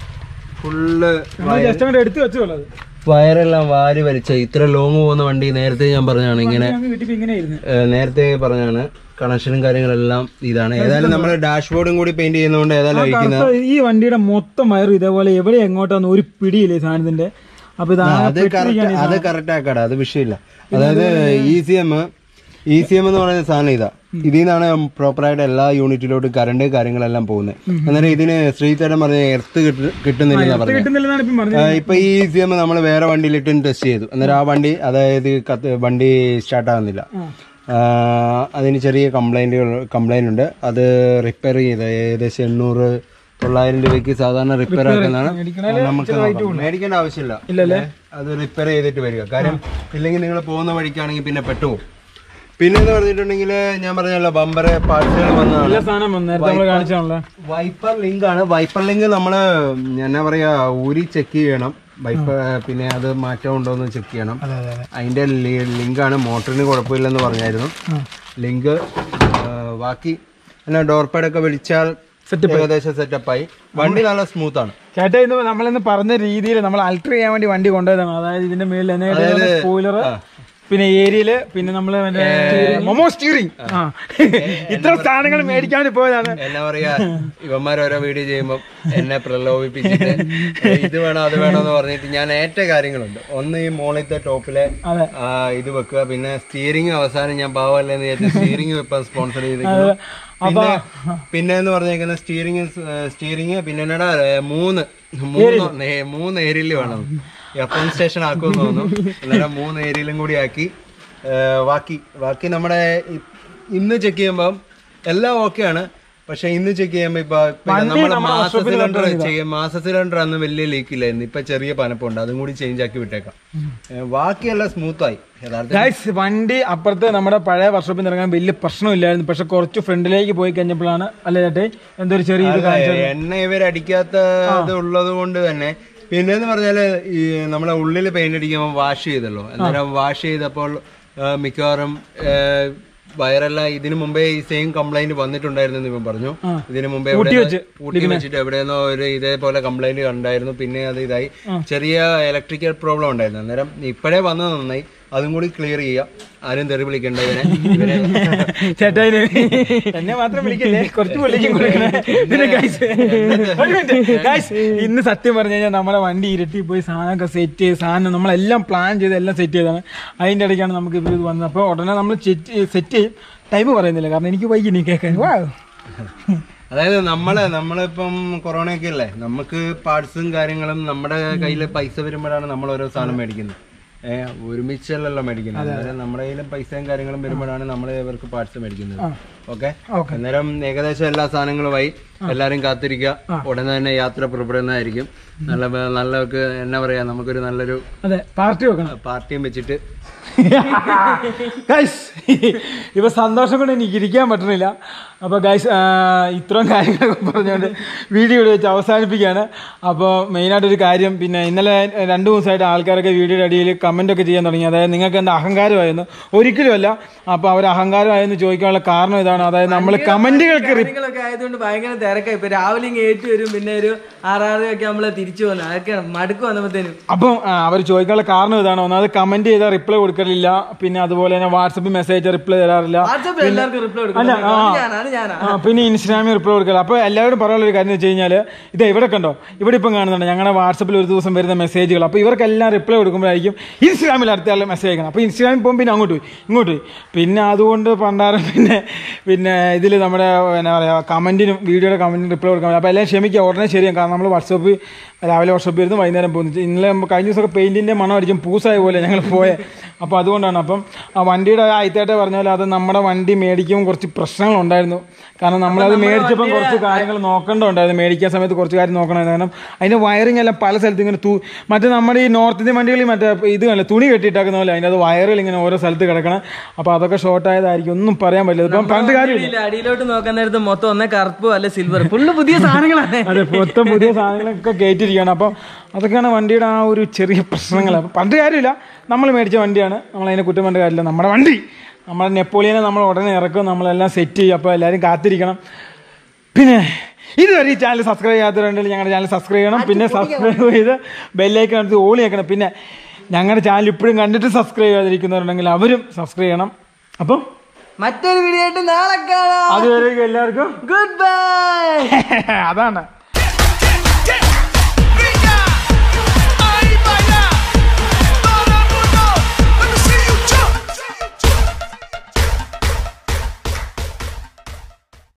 ഫുള്ള് ഞങ്ങൾ ജസ്റ്റ് അങ്ങോട്ട് എടുത്തു വെച്ചോളൂ അത് വയറെല്ലാം വാരി വലിച്ച ഇത്ര ലോങ് പോകുന്ന വണ്ടി നേരത്തെ ഞാൻ പറഞ്ഞാണ് ഇങ്ങനെ ഞങ്ങൾ വീട്ടിൽ ഇങ്ങനെ ഇരുന്ന് ഏഹ്, നേരത്തെ പറഞ്ഞാണ് കണക്ഷനും കാര്യങ്ങളെല്ലാം ഇതാണ് ഏതായാലും നമ്മൾ ഡാഷ്ബോർഡും കൂടി പെയിന്റ് ചെയ്യുന്നതുകൊണ്ട് ഏതായാലും അയക്കുന്നത് കറുത്ത ഈ വണ്ടിയുടെ മൊത്തം വയറും ഇതേപോലെ എവിടെ എങ്ങോട്ടാന്ന് ഒരു പിടിയില്ല ഈ സാധനത്തിന്റെ അപ്പൊ ഇത് ആകെ അത് കറക്റ്റ് അത് കറക്റ്റ് ആക്കാടാ അത് വിഷയമില്ല അതായത് E C M E C M എന്ന് പറയുന്ന സാധനം ഇതാ ഇതിൽ നിന്നാണ് പ്രോപ്പറായിട്ട് എല്ലാ യൂണിറ്റിലോട്ടും കറണ്ട് കാര്യങ്ങളെല്ലാം പോകുന്നത് അന്നേരം ഇതിന് ശ്രീതേടൻ പറഞ്ഞ എർത്ത് കിട്ടുന്നില്ലെന്നാ പറഞ്ഞത് കിട്ടുന്നില്ലെന്നാണ് ഇപ്പം പറഞ്ഞത് ആ, ഇപ്പൊ ഈ സി എം നമ്മൾ വേറെ വണ്ടിയിലിട്ടും ടെസ്റ്റ് ചെയ്തു അന്നേരം ആ വണ്ടി അതായത് കത്ത് വണ്ടി സ്റ്റാർട്ട് ആകുന്നില്ല ആ, അതിന് ചെറിയ കംപ്ലൈന്റുകൾ കംപ്ലൈന്റ് ഉണ്ട് അത് റിപ്പയർ ചെയ്ത് ഏകദേശം എണ്ണൂറ് തൊള്ളായിരം രൂപയ്ക്ക് സാധാരണ റിപ്പയർ ആക്കുന്നതാണ് നമുക്ക് നോക്കാം. മേടിക്കേണ്ട ആവശ്യമില്ല ഇല്ലല്ലേ അത് റിപ്പയർ ചെയ്തിട്ട് വരിക കാര്യം ഇല്ലെങ്കിൽ നിങ്ങൾ പോകുന്ന വഴിക്കാണെങ്കിൽ പിന്നെ പെട്ടുപോകും പിന്നെ എന്ന് പറഞ്ഞിട്ടുണ്ടെങ്കിൽ ഞാൻ പറഞ്ഞല്ലോ ബമ്പറ് പാർട്സുകൾ വന്നതാണ് നല്ല സാധനം വന്നു നേരത്തെ നമ്മൾ കാണിച്ചാണല്ലോ വൈപ്പർ ലിങ്ക് ആണ് വൈപ്പർ ലിങ്ക് നമ്മൾ എന്നാ പറയാ ഊരി ചെക്ക് ചെയ്യണം വൈപ്പർ പിന്നെ അത് മാറ്റം ഉണ്ടോ എന്ന് ചെക്ക് ചെയ്യണം അതിന്റെ ലിങ്ക് ആണ് മോട്ടറിന് കുഴപ്പമില്ലെന്ന് പറഞ്ഞായിരുന്നു ലിങ്ക് ബാക്കി എന്നാ ഡോർ പാഡൊക്കെ വിളിച്ചാൽ ഏകദേശം സെറ്റപ്പായി വണ്ടി നല്ല സ്മൂത്ത് ആണ് ചേട്ടാ ഇന്ന് നമ്മളിന്ന് പറഞ്ഞ രീതിയിൽ നമ്മൾ അൾട്ടർ ചെയ്യാൻ വേണ്ടി വണ്ടി കൊണ്ടുപോയതാണ് അതായത് ഇതിന്റെ മേളിൽ സ്പോയിലർ പിന്നെ ഏരിയയില് പിന്നെ നമ്മള് മറ്റേ മൊമോ സ്റ്റീറിംഗ് ആ ഇത്ര സാധനങ്ങൾ മേടിക്കാൻ വേണ്ടി പോയതാണ് എന്നാ പറയാ ഇവന്മാർ ഓരോ വീഡിയോ ചെയ്യുമ്പോ എന്നെ പ്രലോഭിപ്പിച്ചിട്ട് ഏ, ഇത് വേണോ അത് വേണോ എന്ന് പറഞ്ഞിട്ട് ഞാൻ ഏറ്റ കാര്യങ്ങളുണ്ട് ഒന്ന് ഈ മോളിത്തെ ടോപ്പിലെ അതെ. ആ, ഇത് വെക്കുക പിന്നെ സ്റ്റിയറിംഗ് അവസാനം ഞാൻ പാവല്ലേ എന്ന് വിചാരിച്ച് സ്റ്റിയറിംഗ് ഇപ്പം സ്പോൺസർ ചെയ്തിരിക്കുന്നു പിന്നെ പിന്നെ എന്ന് പറഞ്ഞേക്കുന്ന സ്റ്റിയറിംഗ് സ്റ്റിയറിംഗ് പിന്നെ എന്നടാ ഏ, മൂന്ന് മൂന്ന് നേ- മൂന്ന് ഏരിയയിൽ വേണം എഫ് എം സ്റ്റേഷൻ ആക്കുമെന്ന് തോന്നുന്നു അന്നേരം മൂന്ന് ഏരിയയിലും കൂടി ആക്കി ഏ, ബാക്കി ബാക്കി നമ്മുടെ ഇ- ഇന്ന് ചെക്ക് ചെയ്യുമ്പം എല്ലാം ഓക്കെയാണ് പക്ഷെ ഇന്ന് ചെക്ക് ചെയ്യുമ്പോ ഇപ്പൊ നമ്മൾ മാസ സിലിണ്ടർ ചെയ്യും മാസ സിലിണ്ടർ അന്ന് വലിയ ലീക്ക് ഇല്ലായിരുന്നു ഇപ്പൊ ചെറിയ പനപ്പുണ്ട് അതും കൂടി ചേഞ്ച് ആക്കി വിട്ടേക്കാം ഏ, ബാക്കിയെല്ലാം സ്മൂത്ത് ആയി യഥാർത്ഥത്തിൽ ഗൈസ് വണ്ടി അപ്പുറത്ത് നമ്മുടെ പഴയ വർക്ക്ഷോപ്പിൽ നിന്ന് ഇറങ്ങാൻ വലിയ പ്രശ്നമില്ലായിരുന്നു പക്ഷെ കുറച്ച് ഫ്രണ്ടിലേക്ക് പോയി കഴിഞ്ഞപ്പോഴാണ് അല്ലേ ചേട്ടേ എന്തോ ഒരു ചെറിയ ഇത് കാണിച്ചത് എണ്ണ ഇവരടിക്കാത്ത ഇത് ഉള്ളത് കൊണ്ട് തന്നെ പിന്നെ എന്ന് പറഞ്ഞാല് ഈ നമ്മളെ ഉള്ളിൽ പെയിന്റ് അടിക്കുമ്പോൾ വാഷ് ചെയ്തല്ലോ അന്നേരം വാഷ് ചെയ്തപ്പോൾ ആ, മിക്കവാറും ആ, വയറെല്ലാം ഇതിനു മുമ്പേ ഈ സെയിം കംപ്ലൈന്റ് വന്നിട്ടുണ്ടായിരുന്നു എന്ന് ഇവൻ പറഞ്ഞു ഇതിനു മുമ്പേ എവിടെയോ- ഊട്ടി വെച്ചിട്ട് എവിടെയെന്നോ ഒരു ഇതേപോലെ കംപ്ലൈന്റ് കണ്ടായിരുന്നു പിന്നെ അത് ഇതായി ചെറിയ ഇലക്ട്രിക്കൽ പ്രോബ്ലം ഉണ്ടായിരുന്നു അന്നേരം ഇപ്പോഴേ വന്നത് നന്നായി അതും കൂടി ക്ലിയർ ചെയ്യാം ആരും തെറി വിളിക്കണ്ട ഇവനെ ഇവനെ ചേട്ടായിന് എന്നെ മാത്രം വിളിക്കല്ലേ കുറച്ച് വിളിക്കും കൊടുക്കണേ പിന്നെ ഗൈസ് ഒരു minute. ഗൈസ് ഇന്ന് സത്യം പറഞ്ഞു കഴിഞ്ഞാൽ നമ്മളെ വണ്ടി ഇരട്ടി പോയി സാധനമൊക്കെ സെറ്റ് ചെയ്ത് സാധനം നമ്മളെല്ലാം പ്ലാൻ ചെയ്ത് എല്ലാം സെറ്റ് ചെയ്താണ് അതിന്റെ ഇടയ്ക്കാണ് നമുക്ക് ഇവർ ഇത് വന്നത് അപ്പോൾ ഉടനെ നമ്മൾ സെറ്റ് ചെയ്യും ടൈം പറയുന്നില്ല കാരണം എനിക്ക് വൈകി നീ കേൾക്കാൻ വാ അതായത് നമ്മള് നമ്മളിപ്പം കൊറോണ ഒക്കെ അല്ലേ നമുക്ക് പാർട്സും കാര്യങ്ങളും നമ്മുടെ കയ്യിൽ പൈസ വരുമ്പോഴാണ് നമ്മൾ ഓരോ സാധനം മേടിക്കുന്നത് ഏഹ് ഒരുമിച്ചല്ലല്ലോ മേടിക്കുന്നത് അന്നേരം നമ്മുടെ കയ്യിൽ പൈസയും കാര്യങ്ങളും വരുമ്പോഴാണ് നമ്മൾ ഇവർക്ക് പാർട്സ് മേടിക്കുന്നത് ഓക്കെ അന്നേരം ഏകദേശം എല്ലാ സാധനങ്ങളുമായി എല്ലാരും കാത്തിരിക്കുക ഉടനെ തന്നെ യാത്ര പുറപ്പെടുന്നതായിരിക്കും നല്ല നല്ലവർക്ക് എന്നാ പറയാ നമുക്കൊരു നല്ലൊരു അതെ പാർട്ടി വെക്കണം പാർട്ടിയും വെച്ചിട്ട് ഗൈസ് ഇപ്പൊ സന്തോഷം കൊണ്ട് എനിക്ക് ഇരിക്കാൻ പറ്റണില്ല അപ്പൊ ഗൈസ് ഇത്രയും കാര്യങ്ങളൊക്കെ പറഞ്ഞുകൊണ്ട് വീഡിയോ ഇവിടെ വെച്ച് അവസാനിപ്പിക്കുകയാണ് അപ്പോൾ മെയിനായിട്ടൊരു കാര്യം പിന്നെ ഇന്നലെ രണ്ട് ദിവസമായിട്ട് ആൾക്കാരൊക്കെ വീഡിയോയുടെ അടിയിൽ കമന്റ് ഒക്കെ ചെയ്യാൻ തുടങ്ങി അതായത് നിങ്ങൾക്ക് എന്താ അഹങ്കാരമായിരുന്നു ഒരിക്കലുമല്ല അപ്പോൾ അവർ അഹങ്കാരമായെന്ന് ചോദിക്കാനുള്ള കാരണം ഇതാണ് അതായത് നമ്മൾ കമന്റുകൾക്ക് റി- കാര്യങ്ങളൊക്കെ ആയതുകൊണ്ട് ഭയങ്കര തിരക്കായി ഇപ്പൊ രാവിലെ ഇങ്ങ് ഏറ്റു വരും പിന്നെ ഒരു ആറാറരയൊക്കെ നമ്മള് തിരിച്ചു പോകുന്നത് അതൊക്കെ മടുക്ക് വന്നപ്പോഴത്തേനും അപ്പം അവർ ചോദിക്കാനുള്ള കാരണം ഇതാണ് ഒന്നാമത് കമന്റ് ചെയ്താൽ റിപ്ലൈ കൊടുക്കലില്ല പിന്നെ അതുപോലെ തന്നെ വാട്സപ്പിൽ മെസ്സേജ് റിപ്ലൈ തരാറില്ല വാട്സാപ്പിൽ എല്ലാവർക്കും റിപ്ലൈ കൊടുക്കും അല്ല, ആ. അത് ഞാനാ അത് ഞാനാ ആ പിന്നെ ഇൻസ്റ്റാഗ്രാമിൽ റിപ്ലൈ കൊടുക്കില്ല അപ്പോൾ എല്ലാവരും പറയാനുള്ള ഒരു കാര്യം എന്ന് വെച്ച് കഴിഞ്ഞാൽ ഇത് ഇവിടെ കണ്ടോ ഇവിടെ ഇപ്പം കാണുന്നുണ്ട് ഞങ്ങളുടെ വാട്സപ്പിൽ ഒരു ദിവസം വരുന്ന മെസ്സേജുകൾ അപ്പോൾ ഇവർക്കെല്ലാം റിപ്ലൈ കൊടുക്കുമ്പോഴായിരിക്കും ഇൻസ്റ്റാഗ്രാമിൽ അടുത്ത ആൾ മെസ്സേജ് അയക്കണം അപ്പോൾ ഇൻസ്റ്റാഗ്രാമിൽ പോകുമ്പോൾ പിന്നെ അങ്ങോട്ട് പോയി ഇങ്ങോട്ട് പോയി പിന്നെ അതുകൊണ്ട് പണ്ടാരം പിന്നെ പിന്നെ ഇതിൽ നമ്മുടെ എന്നാ പറയുക കമൻറ്റിനും വീഡിയോയുടെ കമൻറ്റിനും റിപ്ലൈ കൊടുക്കാൻ അപ്പോൾ എല്ലാം ക്ഷമിക്കുക ഉടനെ ശരിയാണ് കാരണം നമ്മൾ വാട്സപ്പ് രാവിലെ വർഷോപ്പ് വരുന്നു വൈകുന്നേരം പോകുന്നു ഇന്നലെ നമ്മൾ കഴിഞ്ഞ ദിവസമൊക്കെ പെയിൻറ്റിൻ്റെ മണം അടിച്ചും പൂസായ പോലെ ഞങ്ങൾ പോയെ അപ്പോൾ അതുകൊണ്ടാണ് അപ്പം ആ വണ്ടിയുടെ ആയിത്തായിട്ട് പറഞ്ഞാൽ അത് നമ്മുടെ വണ്ടി മേടിക്കുമ്പോൾ കുറച്ച് പ്രശ്നങ്ങളുണ്ടായിരുന്നു കാരണം നമ്മളത് മേടിച്ചപ്പം കുറച്ച് കാര്യങ്ങൾ നോക്കേണ്ടതുണ്ടായിരുന്നു മേടിക്കാൻ സമയത്ത് കുറച്ച് കാര്യം നോക്കണമായിരുന്നു കാരണം അതിൻ്റെ വയറിംഗ് എല്ലാം പല സ്ഥലത്തും ഇങ്ങനെ തൂ മറ്റേ നമ്മുടെ ഈ നോർത്ത് ഇന്ത്യൻ വണ്ടികളിൽ മറ്റേ ഇത് കണ്ടില്ല തുണി കെട്ടിയിട്ടാക്കുന്ന പോലെ അതിൻ്റെ അത് വയറുകൾ ഇങ്ങനെ ഓരോ സ്ഥലത്ത് കിടക്കണം അപ്പോൾ അതൊക്കെ ഷോർട്ട് ആയതായിരിക്കും ഒന്നും പറയാൻ പറ്റില്ല ഇപ്പം പറഞ്ഞിട്ട് കാര്യമില്ല ഇല്ല, അടിയിലോട്ട് നോക്കാൻ നേരത്ത് മൊത്തം ഒന്നേ കറുപ്പോ അല്ലെ സിൽവർ ഫുള്ള് പുതിയ സാധനങ്ങളാണ് അതെ മൊത്തം പുതിയ സാധനങ്ങളൊക്കെ കയറ്റിയിരിക്കുകയാണ് അപ്പോൾ അതൊക്കെയാണ് വണ്ടിയുടെ ആ ഒരു ചെറിയ പ്രശ്നങ്ങൾ അപ്പോൾ പറഞ്ഞിട്ട് കാര്യമില്ല നമ്മൾ മേടിച്ച വണ്ടിയാണ് നമ്മൾ അതിനെ കുറ്റം പറഞ്ഞ കാര്യമില്ല നമ്മുടെ വണ്ടി നമ്മുടെ നെപ്പോളിയനെ നമ്മൾ ഉടനെ ഇറക്കും നമ്മളെല്ലാം സെറ്റ് ചെയ്യും അപ്പോൾ എല്ലാവരും കാത്തിരിക്കണം പിന്നെ ഇതുവരെ ഈ ചാനൽ സബ്സ്ക്രൈബ് ചെയ്യാത്തവരുണ്ടെങ്കിൽ ഞങ്ങളുടെ ചാനൽ സബ്സ്ക്രൈബ് ചെയ്യണം പിന്നെ സബ്സ്ക്രൈബ് ചെയ്ത് ബെല്ലൈക്കൺ എടുത്ത് ഓളി വെക്കണം പിന്നെ ഞങ്ങളുടെ ചാനൽ ഇപ്പോഴും കണ്ടിട്ട് സബ്സ്ക്രൈബ് ചെയ്യാതിരിക്കുന്നവരുണ്ടെങ്കിൽ അവരും സബ്സ്ക്രൈബ് ചെയ്യണം അപ്പം മറ്റൊരു വീഡിയോ ആയിട്ട് നാളെ കാണാം അതുവരെ എല്ലാവർക്കും ഗുഡ് ബൈ അതാണ്